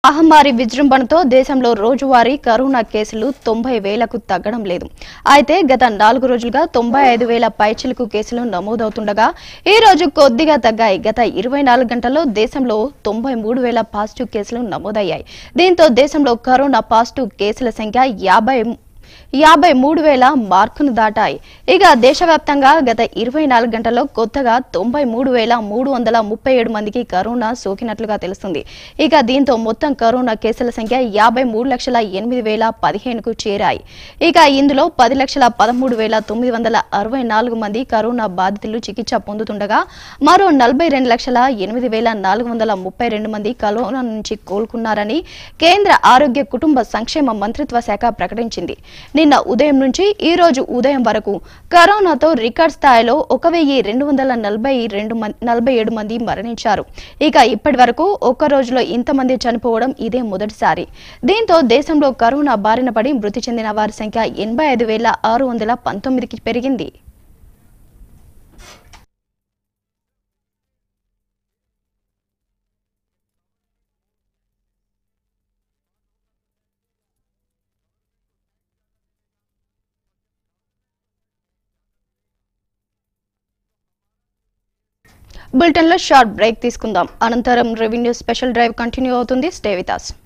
మహమ్మారి విజృంభణతో దేశంలో రోజువారీ కరోనా కేసులు తొంభై వేలకు తగ్గడం లేదు అయితే గత నాలుగు రోజులుగా తొంభై ఐదు వేల పైచిలుకు కేసులు నమోదవుతుండగా ఈ రోజు కొద్దిగా తగ్గాయి గత ఇరవై నాలుగు గంటల్లో దేశంలో తొంభై మూడు వేల పాజిటివ్ కేసులు నమోదయ్యాయి దీంతో దేశంలో కరోనా పాజిటివ్ కేసుల సంఖ్య యాభై యాభై మూడు వేల మార్కును దాటాయి ఇక దేశవ్యాప్తంగా గత ఇరవై నాలుగు గంటల్లో కొత్తగా తొంభై మూడు వేల మూడు వందల ముప్పై ఏడు మందికి కరోనా సోకినట్లుగా తెలుస్తుంది ఇక దీంతో మొత్తం కరోనా కేసుల సంఖ్య యాభై మూడు లక్షల ఎనిమిది వేల పదిహేనుకు చేరాయి ఇక ఇందులో పది లక్షల పదమూడు వేల తొమ్మిది వందల అరవై నాలుగు మంది కరోనా బాధితులు చికిత్స పొందుతుండగా మరో నలభై రెండు లక్షల ఎనిమిది వేల నాలుగు వందల ముప్పై రెండు మంది కరోనా నుంచి కోలుకున్నారని కేంద్ర ఆరోగ్య కుటుంబ సంక్షేమ మంత్రిత్వ శాఖ ప్రకటించింది నిన్న ఉదయం నుంచి ఈ రోజు ఉదయం వరకు కరోనాతో రికార్డ్ స్థాయిలో ఒక వెయ్యి రెండు వందల నలభై రెండు మం- నలభై ఏడు మంది మరణించారు ఇక ఇప్పటి వరకు ఒక్క రోజులో ఇంతమంది చనిపోవడం ఇదే మొదటిసారి దీంతో దేశంలో కరోనా బారిన పడి మృతి చెందిన వారి సంఖ్య ఎనభై ఐదు వేల ఆరు వందల పంతొమ్మిదికి పెరిగింది బులెటిన్లో షార్ట్ బ్రేక్ తీసుకుందాం అనంతరం రెవెన్యూ స్పెషల్ డ్రైవ్ కంటిన్యూ అవుతుంది స్టే విత్ us.